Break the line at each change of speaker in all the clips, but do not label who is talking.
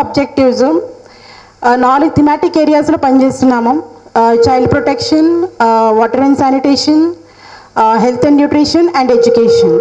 objectives నాలుగు thematic ఏరియాస్లో పనిచేస్తున్నాము child protection water and sanitation health and nutrition and education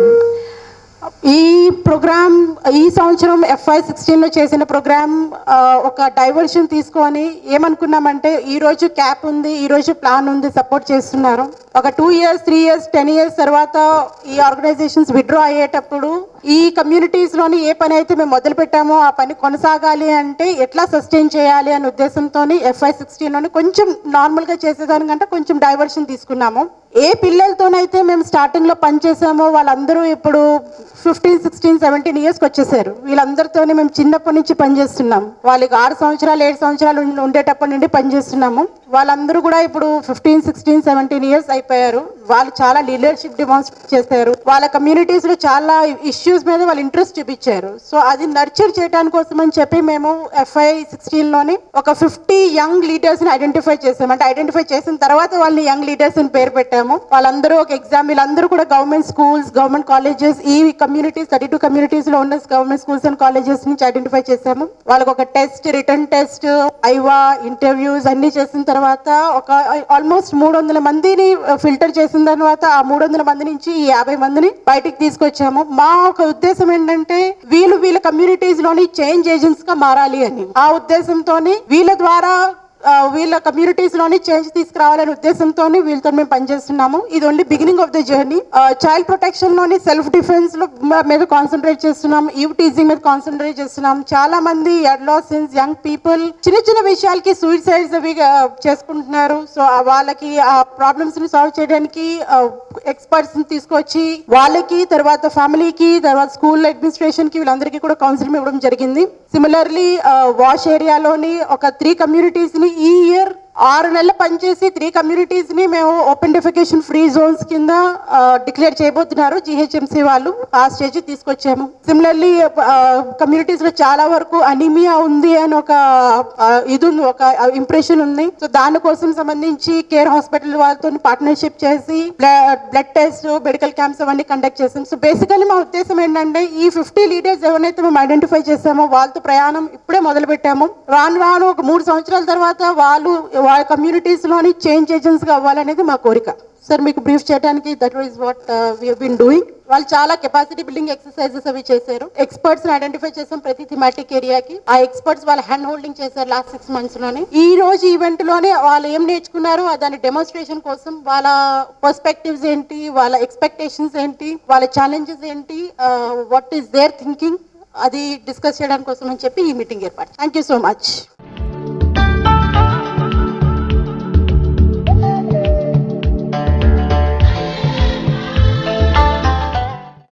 ఈ ప్రోగ్రామ్ ఈ సంవత్సరం ఎఫ్ఐ సిక్స్టీన్లో చేసిన ప్రోగ్రామ్ ఆ, ఒక డైవర్షన్ తీసుకొని ఏమనుకున్నామంటే ఈ రోజు క్యాప్ ఉంది ఈ రోజు ప్లాన్ ఉంది సపోర్ట్ చేస్తున్నారు ఒక two years three years ten years తర్వాత ఈ ఆర్గనైజేషన్స్ విత్డ్రా అయ్యేటప్పుడు ఈ కమ్యూనిటీస్లోని ఏ పని అయితే మేము మొదలు పెట్టామో ఆ పని కొనసాగాలి అంటే ఎట్లా సస్టైన్ చేయాలి అనే ఉద్దేశంతో ఎఫ్ఐ సిక్స్టీన్లోని కొంచెం నార్మల్గా చేసేదానికంటే కొంచెం డైవర్షన్ తీసుకున్నాము ఏ పిల్లలతోనైతే మేము స్టార్టింగ్లో పనిచేసామో వాళ్ళందరూ ఇప్పుడు ఫిఫ్టీన్ సిక్స్టీన్ సెవెంటీన్ ఇయర్స్కి వచ్చేసారు వీళ్ళందరితోనే మేము చిన్నప్పటి నుంచి పనిచేస్తున్నాం వాళ్ళకి ఆరు సంవత్సరాలు ఏడు సంవత్సరాలు ఉండి- ఉండేటప్పటి నుండి పనిచేస్తున్నాము వాళ్ళందరూ కూడా ఇప్పుడు ఫిఫ్టీన్ సిక్స్టీన్ సెవెంటీన్ ఇయర్స్ అయిపోయారు వాళ్ళు చాలా లీడర్షిప్ డిమాన్స్ట్రేట్ చేశారు వాళ్ళ communities లో చాలా ఇష్యూస్ మీద వాళ్ళు ఇంట్రెస్ట్ చూపించారు సో అది నర్చర్ చేయడానికి కోసం అని చెప్పి మేము ఎఫ్ఐ లోని ఒక ఫిఫ్టీ యంగ్ లీడర్స్ని ఐడెంటిఫై చేసాం అంటే ఐడెంటిఫై చేసిన తర్వాత వాళ్ళని యంగ్ లీడర్స్ అని పేరు పెట్టాము వాళ్ళందరూ ఒక ఎగ్జామ్ వీళ్ళందరూ కూడా గవర్నమెంట్ స్కూల్స్ గవర్నమెంట్ కాలేజెస్ ఈ కమ్యూనిటీస్ థర్టీ టూ కమ్యూనిటీస్లో ఉన్న గవర్నమెంట్ స్కూల్స్ అండ్ కాలేజెస్ నుంచి ఐడెంటిఫై చేసాము వాళ్ళకి ఒక టెస్ట్ రిటర్న్ టెస్ట్ ఐవా ఇంటర్వ్యూస్ అన్ని చేసిన తర్వాత ఒక ఆల్మోస్ట్ మూడు వందల మందిని ఫిల్టర్ చేసిన తర్వాత ఆ మూడు వందల మంది నుంచి ఈ యాభై మందిని బయటికి తీసుకొచ్చాము మా ఒక ఉద్దేశం ఏంటంటే వీళ్ళు వీళ్ళ కమ్యూనిటీస్ లోని చేంజ్ ఏజెంట్స్ గా మారాలి అని ఆ ఉద్దేశంతోని వీళ్ళ ద్వారా ఆ, వీళ్ళ కమ్యూనిటీస్ లోని చేంజ్ తీసుకురావాలనే ఉద్దేశంతో వీళ్ళతో మేము పనిచేస్తున్నాము ఇది only beginning of the journey child protection లోని సెల్ఫ్ డిఫెన్స్ లో మ- మీద కాన్సన్ట్రేట్ చేస్తున్నాం ఈవ్ టీజింగ్ మీద కాన్సన్ట్రేట్ చేస్తున్నాం చాలా మంది అడ్లాసెన్స్ యంగ్ పీపుల్ చిన్న చిన్న విషయాలకి సూసైడ్స్ అవి ఆ, చేసుకుంటున్నారు సో ఆ వాళ్ళకి ఆ ప్రాబ్లమ్స్ ని సాల్వ్ చేయడానికి ఎక్స్పర్ట్స్ ని తీసుకొచ్చి వాళ్ళకి తర్వాత ఫ్యామిలీకి తర్వాత స్కూల్ అడ్మినిస్ట్రేషన్ కి వీళ్ళందరికీ కూడా కౌన్సిలింగ్ ఇవ్వడం జరిగింది సిమిలర్లీ వాష్ ఏరియాలోని ఒక త్రీ కమ్యూనిటీస్ ని ఈ ఇయర్ ఆరు నెలలు పనిచేసి త్రీ కమ్యూనిటీస్ ని మేము ఓపెన్ డెఫికేషన్ ఫ్రీ జోన్స్ కింద డిక్లేర్ చేయబోతున్నారు జిహెచ్ఎంసీ వాళ్ళు ఆ స్టేజ్ తీసుకొచ్చాము సిమిలర్లీ కమ్యూనిటీస్ లో చాలా వరకు అనిమియా ఉంది అని ఒక ఆ, ఇది ఉంది ఒక ఇంప్రెషన్ ఉంది సో దానికోసం సంబంధించి కేర్ హాస్పిటల్ వాళ్ళతో పార్ట్నర్షిప్ చేసి బ్లడ్ టెస్ట్ మెడికల్ క్యాంప్స్ అవన్నీ కండక్ట్ చేసాం సో బేసికలీ మా ఉద్దేశం ఏంటంటే ఈ ఫిఫ్టీ లీడర్స్ ఎవరైతే మేము ఐడెంటిఫై చేసామో వాళ్ళతో ప్రయాణం ఇప్పుడే మొదలు పెట్టాము రాను రాను ఒక మూడు సంవత్సరాల తర్వాత వాళ్ళు వాళ్ళ కమ్యూనిటీస్ లోని చేంజ్ ఏజెంట్స్ గా అవ్వాలనేది మా కోరిక సార్ మీకు బ్రీఫ్ చేయడానికి that is what we been doing వాళ్ళు చాలా కెపాసిటీ బిల్డింగ్ ఎక్సర్సైజెస్ అవి చేశారు ఎక్స్పర్ట్స్ ఐడెంటిఫై చేసాం ప్రతి థిమాటిక్ ఏరియాకి ఆ ఎక్స్పర్ట్స్ వాళ్ళ హ్యాండ్ హోల్డింగ్ చేశారు లాస్ట్ సిక్స్ మంత్స్ లోనే ఈ రోజు ఈవెంట్ లోనే వాళ్ళు ఏం నేర్చుకున్నారు ఆ దాని డెమోన్స్ట్రేషన్ కోసం వాళ్ళ పర్స్పెక్టివ్స్ ఏంటి వాళ్ళ ఎక్స్పెక్టేషన్స్ ఏంటి వాళ్ళ ఛాలెంజెస్ ఏంటి వాట్ ఈస్ దేర్ థింకింగ్ అది డిస్కస్ చేయడానికి కోసం అని చెప్పి ఈ మీటింగ్ ఏర్పాటు థ్యాంక్ యూ సో మచ్